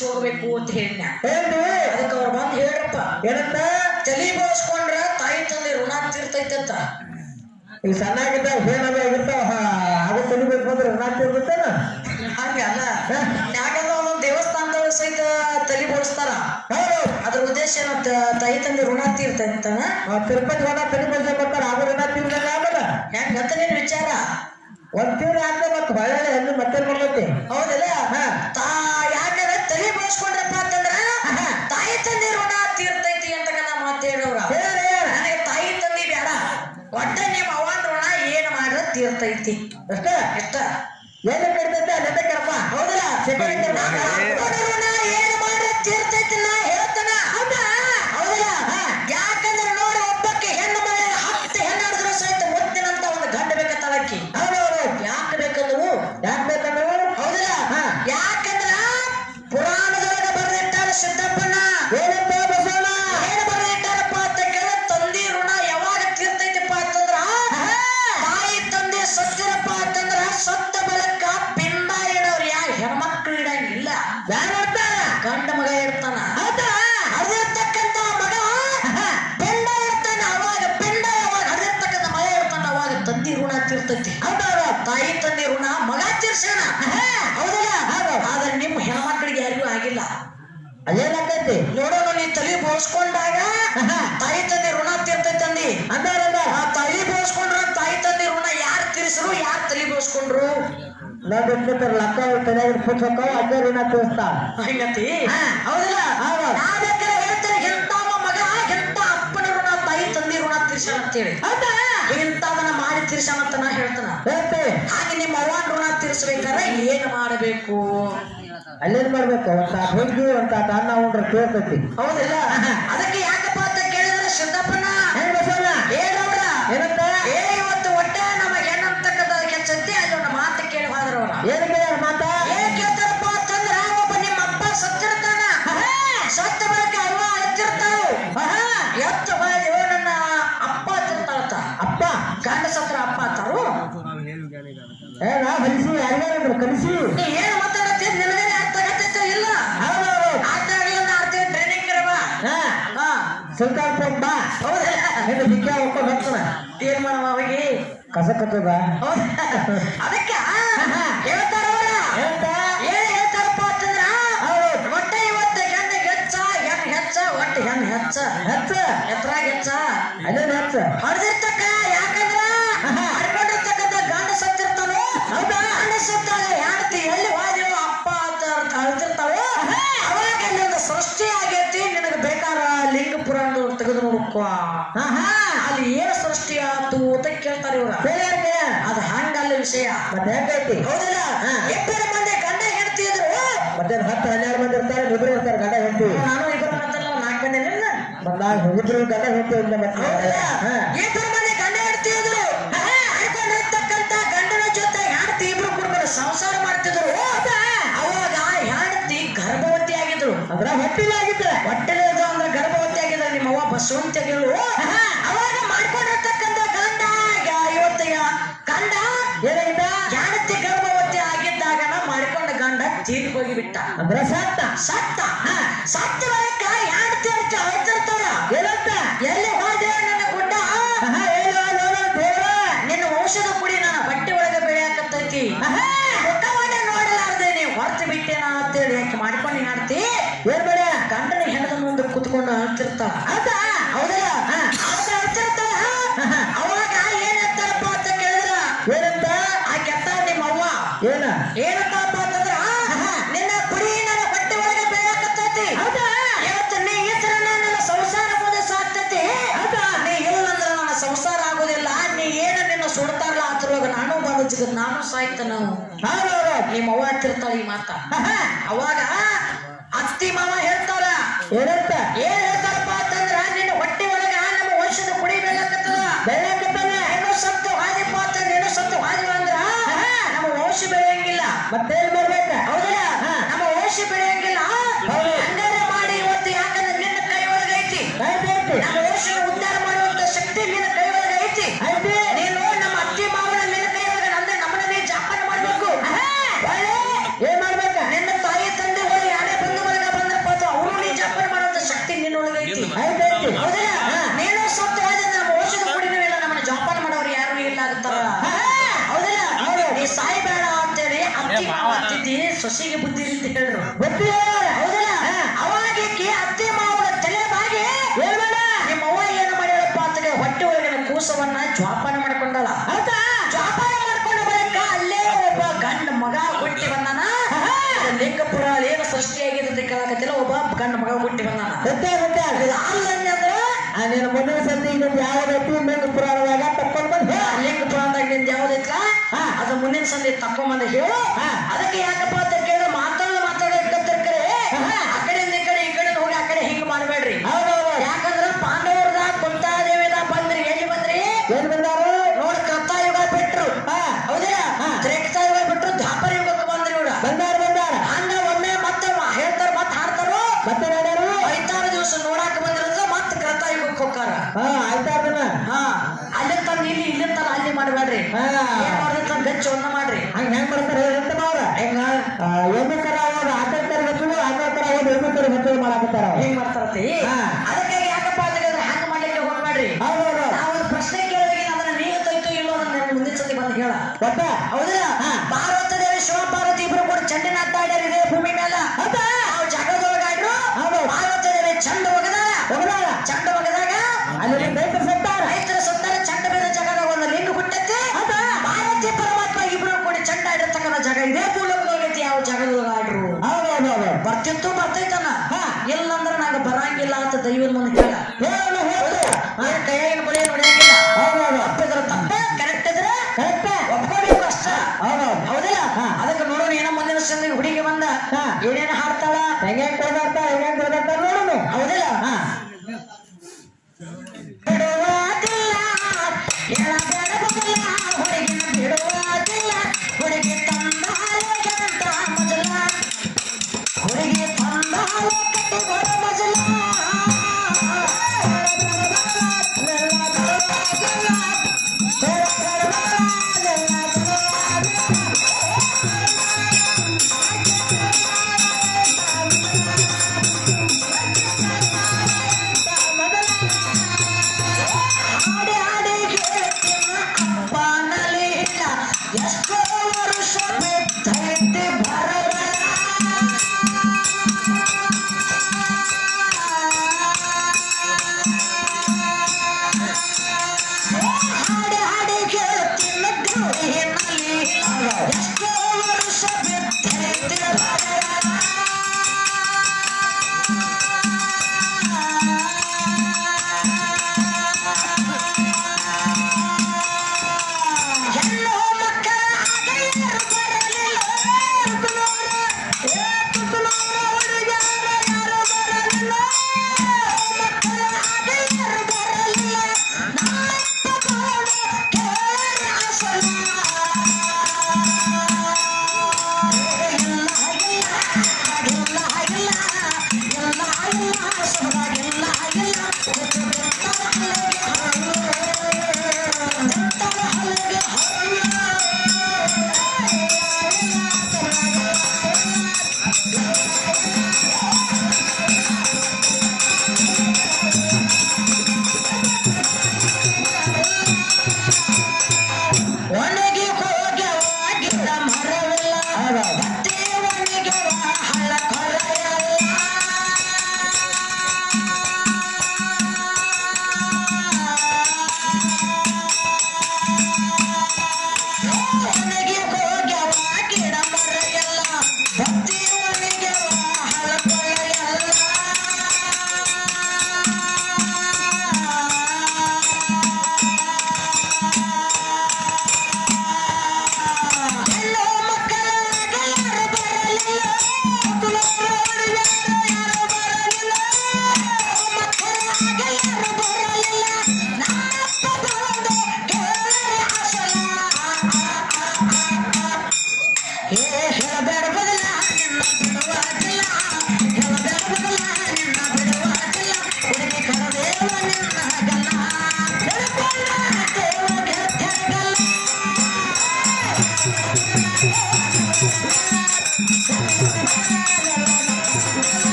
ಹೋಗ್ಬೇಕು ಅಂತ ಹೇಳಿನ ಹೇಳ್ರಿ ಅದಕ್ಕೆ ಅವ್ರು ಬಂದು ಹೇಳ್ರಪ್ಪ ಏನಂತ ತಲೆ ಬೋಳ್ಸ್ಕೊಂಡ್ರ ತಾಯಿ ತಂದೆ ಋಣ ತೀರ್ತೈತೆ ಅಂತ ಈಗ ಸಣ್ಣಾಗಿದ್ದಾಗ ಏನದ ಆಗಿರ್ತಾವ ಅದು ತಿಳಿಬೇಕು ಅಂದ್ರೆ ನಾಲ್ಕು ಇರ್ತೇನ ಹಂಗಲ್ಲ ಯಾಕಂದ್ರೆ ಒಂದೊಂದು ದೇವಸ್ಥಾನದೊಳಗೆ ಸಹಿತ ತಲೆ ಬೋಳಿಸ್ತಾರ ಹೌದು ಅದ್ರ ಉದ್ದೇಶ ಏನು ತ- ತಾಯಿ ತಂದೆ ಋಣ ತೀರ್ತೈತನ ಆ ತಿರುಪತಿ ಹೊಲ ತಲೆ ಬರ್ಸ ಬರ್ತಾರ ಅವ್ರ ನಾ ತಿಳ್ದಂಗ ಆಗಲ್ಲ ಹೆಂಗಂತ ನಿನ್ ವಿಚಾರ ಒಂದ್ ತಿಂಗಳು ಆದ್ಮೇಲೆ ಮತ್ತೆ ಹೊಳೆ ಹೆಣ್ಣು ಮತ್ತೆ ಬರ್ತೈತಿ ಹೌದಲ್ಲ ಹಾ. ತಾ ಯಾಕಂದ್ರೆ ತಲೆ ಬೋಳ್ಸ್ಕೊಂಡ್ರಪ್ಪ ಅಂತಂದ್ರ ತಾಯಿ ತಂದೆ ಋಣ ತೀರ್ತೈತಿ ಅಂತ ನಾ ಮಾತು ಹೇಳೋರ ಹೇಳ ಹೇಳ ನನಗೆ ತಾಯಿ ತಂದೆ ಬೇಡ ಒಟ್ಟ ನಿಮ್ಮ ಅವನ್ ಋಣ ಏನ್ ಮಾಡ್ರ ತೀರ್ತೈತಿ ಅಷ್ಟ ಎಷ್ಟ ಎಲ್ಲಿ ಕಡ್ತೈತೆ ಅಲ್ಲೇ ಕರಪ್ಪ ಹೌದಲ್ಲ ಸಿಕ್ಕರೆ ಕರ್ಮ. ಅಪ್ಪನ ಋಣ ಏನ್ ಮಾಡ್ರ ತೀರ್ತೈತಿ ನಾ ಹೇಳ್ತಾನ ಹೌದಾ ಹೌದಲ್ಲ ಯಾಕಂದ್ರೆ ನೋಡಿ ಒಬ್ಬಕ್ಕೆ ಹೆಣ್ಣು ಮನೆ ಹತ್ತು ಹೆಣ್ಣು ಹಿಡಿದ್ರು ಸಹಿತ ಮುತ್ತಿನಂತ ಒಂದು ಗಂಡ ಬೇಕತ್ತಾಳಕ್ಕಿ ಹೌದೌದು ಯಾಕೆ ಬೇಕಂದ್ರು ಯಾಕೆ ಬೇಕಂದ್ರೆ ಹೌದಲ್ಲ ಹಾ. ಯಾಕಂದ್ರ ಪುರಾಣದೊಳಗೆ ಬರೆದಿಟ್ಟಾರ ಸಿದ್ದಪ್ಪಣ್ಣ ಏನಂತ ಬಸವಣ್ಣ ಏನ್ ಬರೆದಿಟ್ಟಾರಪ್ಪ ಅಂತ ಕೇಳ ತಂದೆ ಋಣ ಯಾವಾಗ ತೀರ್ತೈತಪ್ಪ ಅಂತಂದ್ರ ತಾಯಿ ತಂದೆ ಸತ್ತಿರಪ್ಪ ಅಂತಂದ್ರ ಸತ್ತ ಬಳಿಕ ಪಿಂಡ ಇಡೋರು ಯಾ ಹೆಣ್ಮಕ್ಳು ಇಡಂಗಿಲ್ಲ ಯಾರು ಅಂತಾರ ಗಂಡ ಮಗ ಇರ್ತಾನ ಹೌದಾ ಹರಿದಿರ್ತಕ್ಕಂತ ಮಗ ಪಿಂಡ ಇರ್ತಾನ ಅವಾಗ ಪಿಂಡ ಯಾವಾಗ ಹರಿದಿರ್ತಕ್ಕಂತ ಮಗ ಇರ್ತಾನ ಅವಾಗ ತಂದೆ ಋಣ ತೀರ್ತೈತಿ ಹೌದೌದು ತಾಯಿ ತಂದೆ ಋಣ ಮಗ ತೀರ್ಸೋಣ ಹೌದಲ್ಲ ಆದ್ರೆ ನಿಮ್ಮ ಹೆಣ್ಮಕ್ಳಿಗೆ ಯಾರಿಗೂ ಆಗಿಲ್ಲ ಅದೇನಾಕೈತಿ ನೋಡೋಣ ನೀ ತಲೆ ಬೋಳ್ಸ್ಕೊಂಡಾಗ ತಾಯಿ ತಂದೆ ಋಣ ತೀರ್ತೈತೆ ಅಂದಿ ಅಂದಾರಂದ ಆ ತಲೆ ಬೋಳ್ಸ್ಕೊಂಡ್ರ ತಾಯಿ ತಂದೆ ಋಣ ಯಾರು ತೀರಿಸ್ರು ಯಾರು ತಲೆ ಬೋಳ್ಸ್ಕೊಂಡ್ರು ನಾವು ಬಿಟ್ಬಿಟ್ಟಾರ ಲಕ್ಕ ತಲೆಯಾಗಿ ಫುಟ್ ಹೋಗ್ತಾವ ಅದೇ ಋಣ ತೋರಿಸ್ತಾವ ಹಂಗತಿ ಹಾ. ಹೌದಲ್ಲ ಹೌದು. ನಾ ಬೇಕಾದ್ರೆ ಹೇಳ್ತಾರೆ ಎಂತ ಮಗ ಎಂತ ಅಪ್ಪನ ಋಣ ತಾಯಿ ತಂದೆ ಋಣ ತೀರ್ಸಣ ಅಂತೇಳಿ ಹೌದಾ ಇಂಥದನ್ನ ಮಾಡಿ ತೀರ್ಸಣ ಅಂತ ನಾ ಹೇಳ್ತಾನ ಹೇಳ್ತೇವೆ ಹಾಗೆ ನಿಮ್ಮ ಅವ್ವನ ಋಣ ತೀರಿಸ್ಬೇಕಾದ್ರೆ ಏನ್ ಮಾಡಬೇಕು ಅಲ್ಲೇನ್ ಮಾಡ್ಬೇಕು ಒಂದ್ ತಾಟ್ ಹುಗ್ಗಿ ಒಂದ್ ತಾಟ್ ಅನ್ನ ಉಂಡ್ರೆ ಕೇಳ್ತೈತಿ ಹೌದಿಲ್ಲ ಅದಕ್ಕೆ ಯಾಕಪ್ಪ ಅಂತ ಕೇಳಿದ್ರೆ ಸಿದ್ದಪ್ಪಣ್ಣ ಹೆಂಗ್ ಬಸವಣ್ಣ ಹೇಳವ್ರ ಏನಂತ ಏ ಇವತ್ತು ಒಟ್ಟೆ ನಮ್ಮ ಹೆಣ್ಣಂತಕ್ಕಂಥ ಕೆಚ್ಚತ್ತಿ ಅಲ್ಲಿ ಒಂದು ಮಾತು ಕೇಳಿ ಹೋದ್ರವ್ರ ಏನ್ ಕೇಳ್ಯಾರ ಮಾತಾ ಏನ್ ಕೇಳ್ತಾರಪ್ಪ ಅಂತಂದ್ರ ಒಬ್ಬ ನಿಮ್ಮ ಅಪ್ಪ ಸತ್ತಿರ್ತಾನ ಸತ್ತ ಬಳಿಕ ಅವ್ವ ಎತ್ತಿರ್ತಾಳು ಎತ್ತ ಬಳಿಕ ನನ್ನ ಅಪ್ಪ ತಿರ್ತಾಳತ್ತ ಅಪ್ಪ ಗಂಡ ಸತ್ರ ಅಪ್ಪ ಅಂತಾರು ಏ ನಾ ಹೊಲಿಸಿ ಯಾರಿಗಾರ ಕಲಿಸಿ ನೀ ಏನ್ ಮಾತಾಡತ್ತಿ ನಿನಗೆ ಅರ್ಥ ಆಗತ್ತೈತೋ ಇಲ್ಲ ಹೌದೌದು ಅರ್ಥ ಆಗಲಿಲ್ಲ ಅರ್ಥ ಟ್ರೈನಿಂಗ್ ಇರವ ಹಾ ಹಾ ಸುಲ್ತಾನ್ ಪಂಪ್ ಬಾ ಹೌದಲ್ಲ ಹೆಣ್ಣು ಬಿಕ್ಕ ಹೋಗ್ಕೊಂಡು ಹೋಗ್ತಾನ ಏನ್ ಮಾಡವ ಅವಾಗಿ ಕಸ ಕತ್ತದ ಹೌದಾ? ಅದಕ್ಕ ಹೇಳ್ತಾರ ಅವ್ರ ಹೇಳ್ತ ಏನ್ ಹೇಳ್ತಾರಪ್ಪ ಅಂತಂದ್ರ ಹೌದು ಒಟ್ಟ ಇವತ್ತ ಹೆಣ್ಣು ಹೆಚ್ಚ ಹೆಣ್ ಹೆಚ್ಚ ಒಟ್ಟ ಹೆಣ್ ಹೆಚ್ಚ ಹೆಚ್ಚ ಎತ್ರಾಗ ಹೆಚ್ಚ ಅದೇನ್ ಹೆಚ್ಚ ಹೊಡೆದಿರ್ತಕ್ಕ ಯಾಕಂದ್ರ ಹಡ್ಕೊಂಡಿರ್ತಕ್ಕಂಥ ಗಂಡ ಸತ್ತಿರ್ತಾನೋ ಹೌದಾ ಗಂಡ ಸತ್ತಾಗ ಹೆಂಡತಿ ಎಲ್ಲಿ ಹೋದೆವು ಅಪ್ಪ ಅಂತ ಅಳ್ತಿರ್ತಾವೋ ಅವಾಗ ಅಲ್ಲಿ ಒಂದು ಸೃಷ್ಟಿ ಆಗೈತಿ ನಿನಗೆ ಬೇಕಾದ ಲಿಂಗ ಪುರಾಣ ತೆಗೆದು ನೋಡ್ಕೋ ಹಾ ಹಾ ಅಲ್ಲಿ ಏನು ಸೃಷ್ಟಿ ಆತು ಅಂತ ಕೇಳ್ತಾರೆ ಇವ್ರ ಕೇಳ್ಯಾರ ಕೇಳ್ಯಾರ ಅದು ಹಂಗಲ್ಲ ವಿಷಯ ಮತ್ತೆ ಹೆಂಗೈತಿ ಹೌದಲ್ಲ ಹಾ. ಇಬ್ಬರು ಮಂದಿ ಗಂಡ ಹೆಂಡತಿ ಇದ್ರು ಮತ್ತೆ ಹತ್ತು ಹನ್ನೆರಡು ಮಂದಿ ಇರ್ತಾರೆ ಇಬ್ರು ಇರ್ತಾರೆ ಗಂಡ ಹೆಂಡತಿ ನಾನು ಇಬ್ಬರು ಮಂದಲ್ಲ ನಾಲ್ಕು ಮಂದಿ ಇಲ್ಲ ಬಂದಾಗ ಇಬ್ರು ಗಂಡ ಹೆಂಡತಿ ಇಲ್ಲ ಮತ್ತೆ ಹಾ ಇಬ್ಬರು ಮಂದಿ ಗಂಡ ಹೆಂಡತಿ ಇದ್ರು ಹಡ್ಕೊಂಡಿರ್ತಕ್ಕಂತ ಗಂಡನ ಜೊತೆ ಹೆಂಡತಿ ಇಬ್ರು ಕುಡ್ಕೊಂಡು ಸಂಸಾರ ಮಾಡ್ತಿದ್ರು ಅವಾಗ ಹೆಂಡತಿ ಗರ್ಭವತಿ ಆಗಿದ್ರು ಅದ್ರ ಹೊಟ್ಟಿಲಾಗಿದ್ದ ಹೊಟ್ಟೆಲಿ ಇದ್ದು ಅಂದ್ರೆ ಗರ್ಭವತಿ ಆಗಿದ್ರು ನಿಮ್ಮ ಅವ್ವ ಬಸವಂತಿ ಆಗಿದ್ರು ಅವಾಗ ಮಾಡ್ಕೊಂಡಿರ್ತಕ್ಕಂತ ಗಂಡ ಗ- ಇವತ್ತು ಯ- ಗಂಡ ಏನಾಗಿದ್ದ ಹೆಂಡತಿ ಗರ್ಭವತಿ ಆಗಿದ್ದಾಗನ ಮಾಡ್ಕೊಂಡ ಗಂಡ ತೀರ್ ಹೋಗಿಬಿಟ್ಟ ಅಂದ್ರ ಸತ್ತ ಸತ್ತ ಸತ್ತ ಬಳಿಕ ಹೆಂಡತಿ ಅಂತ ಅಳ್ತಿರ್ತಾರ ಏನಂತ ಎಲ್ಲಿ ಹೋದೆ ನನ್ನ ಗುಡ್ಡ ಆಹಾ, ಹೇಳು, ನೋಡು, ದೇವ್ರ. ನಿನ್ನ ಔಷಧ ಕುಡಿ ನನ್ನ ಬಟ್ಟೆ ಒಳಗೆ ಬೆಳೆಯಾಕತ್ತೈತಿ ಮುಖವನ್ನ ನೋಡಲಾರ್ದೆ ನೀವು ಹೊರತು ಬಿಟ್ಟೇನ ಅಂತೇಳಿ ಯಾಕೆ ಮಾಡ್ಕೊಂಡು ಹಾಡ್ತಿ ಏನ್ ಬೇಡ ಗಂಡನ ಹೆಣದ ಮುಂದೆ ಕುತ್ಕೊಂಡು ಅಳ್ತಿರ್ತಾಳ ಹೌದಾ ಹೌದಲ್ಲ ಅಂತ ಅಳ್ತಿರ್ತಾಳ ಅವಾಗ ಏನ್ ಹೇಳ್ತಾರಪ್ಪ ಅಂತ ಕೇಳಿದ್ರ ಏನಂತ ಆ ಕೆತ್ತ ನಿಮ್ಮ ಅವ್ವ ಏನ ಏನಪ್ಪಾ ಅಂತಂದ್ರ ನಿನ್ನ ಕುಡಿ ನನ್ನ ಬಟ್ಟೆ ಒಳಗೆ ಬೆಳೆಯಾಕತ್ತೈತಿ ಹೌದಾ? ಇವತ್ತು ನೀ ಹೆಸರನ್ನ ನನ್ನ ಸಂಸಾರ ಮುಂದೆ ಸಾಕ್ತೈತಿ ಹೌದಾ? ನೀ ಇಲ್ಲಂದ್ರ ನನ್ನ ಸಂಸಾರ ಆಗೋದಿಲ್ಲ ನೀ ಏನ ನಿನ್ನ ಸುಡ್ತಾರಲ್ಲ ಅದ್ರೊಳಗ ನಾನು ಬಂದು ಸಿಗದ್ ನಾನು ಸಾಯ್ತಾನ ಹೌದೌದು ನಿಮ್ಮ ಅವ್ವ ಹತ್ತಿರ್ತಾಳ ಈ ಮಾತ ಅವಾಗ ಅತ್ತಿ ಮಾವ ಹೇಳ್ತಾರ ಏನಂತ ಏನ್ ಹೇಳ್ತಾರಪ್ಪ ಅಂತಂದ್ರ ನಿನ್ನ ಹೊಟ್ಟೆ ಒಳಗ ನಮ್ಮ ವಂಶದ ಕುಡಿ ಬೆಳಕತ್ತದ ಬೆಳೆಯಾಕತ್ತಾನೆ ಹೆಣ್ಣು ಸತ್ತು ಹಾದಿಪ್ಪ ಅಂತಂದ್ರ ಹೆಣ್ಣು ಸತ್ತು ಹಾದಿವ ಅಂದ್ರ ನಮ್ಮ ವಂಶ ಬೆಳೆಯಂಗಿಲ್ಲ ಮತ್ತೇನ್ ಮಾಡ್ಬೇಕ ಹೌದಲ್ಲ ಹಾ. ನಮ್ಮ ವಂಶ ಬೆಳೆಯಂಗಿಲ್ಲ ಹೌದು. ಹಂಗಾರೆ ಮಾಡಿ ಇವತ್ತು ಯಾಕಂದ್ರೆ ನಿನ್ನ ಕೈ ಒಳಗೆ ಐತಿ ಆಯ್ತಾಯ್ತು ನಮ್ಮ ವಂಶ ಉದ್ಧಾರ ಮಾಡುವಂತ ಶಕ್ತಿ ನಿನ್ನ ಕೈ ಒಳಗೆ ಐತಿ ಐತಿ ನೀನು ನಮ್ಮ ಅತ್ತಿ ಮಾವನ ನಿನ್ನ ಕೈ ಒಳಗೆ ನಂದೆ ನಮ್ಮನ್ನ ನೀ ಜಾಪನ ಮಾಡ್ಬೇಕು ಒಳ್ಳೆ ಏನ್ ಮಾಡ್ಬೇಕ ನಿನ್ನ ತಾಯಿ ತಂದೆ ಒಳ್ಳೆ ಯಾರೇ ಬಂದು ಮನೆ ಐತಿ ಹೌದಿಲ್ಲ ನೀನು ಸತ್ತು ಹೋದ್ರೆ ನಮ್ಮ ಔಷಧ ಕುಡಿನೂ ಇಲ್ಲ ನಮ್ಮನ್ನ ಜೋಪಾನ ಮಾಡೋರು ಯಾರು ಇಲ್ಲ ಅಂತಾರ ಹೌದಿಲ್ಲ ಹೌದು. ನೀ ಸಾಯ್ಬೇಡ ಅಂತೇಳಿ ಅತ್ತಿ ಮಾವ ಅಂತಿದ್ದಿ ಸೊಸೆಗೆ ಬುದ್ಧಿ ಅಂತ ಹೇಳ್ರು ಗೊತ್ತಿಲ್ಲ ಹೌದಿಲ್ಲ ಅವಾಗೇಕಿ ಅತ್ತೆ ಮಾವನ ತಲೆ ಬಾಗಿ ಹೇಳ್ಬೇಡ ನಿಮ್ಮ ಅವ್ವ ಏನು ಮಾಡ್ಯಾಳಪ್ಪ ಅಂತೇಳಿ ಹೊಟ್ಟೆ ಒಳಗಿನ ಕೂಸವನ್ನ ಜ್ವಾಪಾನ ಮಾಡ್ಕೊಂಡಳ ಹೌದಾ ಜ್ವಾಪಾನ ಮಾಡ್ಕೊಂಡ ಬಳಿಕ ಅಲ್ಲೇ ಒಬ್ಬ ಗಂಡ ಮಗ ಹುಟ್ಟಿ ಬಂದಾನ ಇದು ಲಿಂಗಪುರ ಏನು ಸೃಷ್ಟಿಯಾಗಿದೆ ಅಂತ ಕೇಳಕತ್ತಿಲ್ಲ ಒಬ್ಬ ಗಂಡ ಮಗ ಹುಟ್ಟಿ ಬಂದಾನ ಗೊತ್ತೇ ಗೊತ್ತೇ ಇದು ಅಲ್ಲ ಅಂದ್ರೆ ಆ ನಿನ್ನ ಮುಂದಿನ ಸಂಧಿ ಇನ್ನೊಂದು ಯಾವ್ದೈತಿ ಮೆಂಗ ಪುರಾಣದಾಗ ತಕ್ಕೊಂಡ್ ಬಂದು ಲಿಂಗ ಪುರಾಣದಾಗ ನಿಂದ ಯಾವ್ದೈತ್ಲ ಅದು ಮುಂದಿನ ಸಂಧಿ ತಕೊಂಬಂದ ಹೇಳು ಅದಕ್ಕೆ ಯಾಕಪ್ಪ ಅಂತ ಕೇಳಿದ್ರೆ ಮಾತಾಡ ಮಾತಾಡಕತ್ತಿರ್ಕರೆ ಆ ಕಡೆಯಿಂದ ಈ ಕಡೆ ಈ ಕಡೆ ಹೋಗಿ ಆ ಕಡೆ ಹಿಂಗ್ ಮಾಡಬೇಡ್ರಿ ಹೌದೌದು ಯಾಕಂದ್ರ ಪಾಂಡವರದ ಕುಂತಾದೇವಿದ ಬಂದ್ರಿ ಎಲ್ಲಿ ಬಂದ್ರಿ ಏನ್ ಬಂದಾರು ನೋಡ್ ಕೃತಾಯುಗ ಬಿಟ್ರು ಹೌದಿಲ್ಲ ತ್ರೇತಾಯುಗ ಬಿಟ್ರು ದ್ವಾಪರ ಯುಗಕ್ಕೆ ಬಂದ್ರಿ ಇವ್ರ ಬಂದಾರ ಬಂದಾರ ಹಂಗ ಒಮ್ಮೆ ಮತ್ತೆ ಮ- ಹೇಳ್ತಾರ ಮತ್ತೆ ಹಾಡ್ತಾರು ಮತ್ತೆ ನೋಡ್ಯಾರು ಐತಾರು ದಿವಸ ನೋಡಾಕ ಬಂದಿರೋದು ಮತ್ತೆ ಕೃತಾಯುಗಕ್ಕೆ ಹೋಗ್ತಾರ ಹಾ ಆಯ್ತಾರ್ದನ ಹಾ ಅಲ್ಲಿ ತನ ಇಲ್ಲಿ ಇಲ್ಲಿ ತನ ಅಲ್ಲಿ ಮಾಡಬೇಡ್ರಿ ಹಾ ಏನ್ ಮಾಡಿದ್ರೆ ಗಚ್ಚ ಒಂದ ಮಾಡ್ರಿ ಹಂಗ ಹೆಂಗ್ ಮಾಡ್ತಾರೆ ಹೇಳ್ತ ಅವ್ರ ಹೆಂಗ ಎಮ್ಮೆ ಕರ ಹೋದ ಆಕಳ ಕರ ಹಚ್ಚುದು ಆಕಳ ಕರ ಹೋದ ಎಮ್ಮೆ ಕರ ಹಚ್ಚುದು ಮಾಡಾಕತ್ತಾರ ಹೆಂಗ್ ಮಾಡ್ತಾರತಿ ಹಾ. ಅದಕ್ಕೆ ಯಾಕಪ್ಪ ಅಂತ ಹೇಳಿದ್ರೆ ಹಂಗ ಮಾಡ್ಲಿಕ್ಕೆ ಹೋಗ್ಬೇಡ್ರಿ ಹೌದೌದು ನಾವು ಒಂದು ಪ್ರಶ್ನೆ ಕೇಳಿದಾಗ ಅದನ್ನ ನೀಗ ತೈತು ಇಲ್ಲೋ ಅದನ್ನ ನಾನು ಮುಂದಿನ ಸತಿ ಬಂದು ಹೇಳ ಗೊತ್ತ ಹೌದಿಲ್ಲ ಪಾರ್ವತ ದೇವಿ ಶಿವ ಪಾರ್ವತಿ ಇಬ್ರು ಕೂಡ ಚಂಡಿನ ಆಡ್ಯಾರ ಇದೇ ಭೂಮಿ ಮೇಲೆ ಹೌದಾ ನಾವು ಜಗದೊಳಗ ಆಡ್ರು ಹೌದು. ಪಾರ್ವತ ದೇವಿ ಚಂಡ ಒಗದಾಳ ಒಗದಾಳ. ಚಂಡ ಒಗದಾಗ ಅಲ್ಲಿ ರೈತರು ಸತ್ತಾರ ರೈತರ ಸುತ್ತರ ಚಂಡ ಬೇದ ಜಗದಾಗ ಒಂದು ಲಿಂಗ ಹುಟ್ಟೈತಿ ಪಾರ್ವತಿ ಪರಮಾತ್ಮ ಇಬ್ರು ಕೂಡಿ ಚಂಡ ಆಡಿರ್ತಕ್ಕಂಥ ಜಾಗ ಇದೇ ಭೂಲೋಕದೊಳಗೈತಿ ಯಾವ ಜಾಗದೊಳಗ ಆಡ್ರು ಹೌದೌದು ಬರ್ತಿತ್ತು ಬರ್ತೈತನ ಇಲ್ಲಂದ್ರ ನಂಗೆ ಬರಂಗಿಲ್ಲ ಅಂತ ದೈವದ ಮುಂದೆ ಕೇಳ ಹೇಳು ಹೇಳು ಏನ್ ಕೈಯಾಗಿನ ಬಳಿ ನೋಡಿಯಂಗಿಲ್ಲ ಹೌದೌದು ತಪ್ಪಿದ್ರ ತಪ್ಪ ಕರೆಕ್ಟ್ ಇದ್ರೆ ಕರೆಕ್ಟ್ ಒಪ್ಕೋಬೇಕು ಅಷ್ಟ ಹೌದೌದು ಹೌದಿಲ್ಲ ಅದಕ್ಕೆ ನೋಡೋಣ ಏನೋ ಮುಂದಿನ ಸಂದಿಗೆ ಹುಡುಗಿ ಬಂದ ಹಾ. ಏನೇನು ಹಾಡ್ತಾಳ ಹೆಂಗೆ ಕೊಡದಾಡ್ತಾರ ಹೆಂಗೆ ಕೊಡದಾಡ್ತಾರ ನೋಡೋಣ ಹೌದಿಲ್ಲ ಹಾ ಬಿಡುವುದಿಲ್ಲ ಎಳಬೆಳಗುದಿಲ್ಲ ಹುಡುಗಿನ ಬಿಡುವುದಿಲ್ಲ ಹುಡುಗಿ ತಂದಾಲೆ ಗಂಟ ಮಜಲ ಹುಡುಗಿ ತಂದಾಲೆ ಕಟ್ಟಿಗೊಡ ಮಜಲ ಹಾಡಿ ಹಾಡಿ ಹೇಳ್ತೀನಿ ಅಪ್ಪನಲಿಲ್ಲ ಎಷ್ಟೋ ವರ್ಷ ಬಿದ್ದೈತೆ ಬರಲ್ಲ ಹಾಡಿ ಹಾಡಿ ಹೇಳ್ತೀನಿ ಗೌರಿನಲ್ಲಿ ಎಷ್ಟೋ ವರ್ಷ ಬಿದ್ದೈತೆ ಬರಲ್ಲ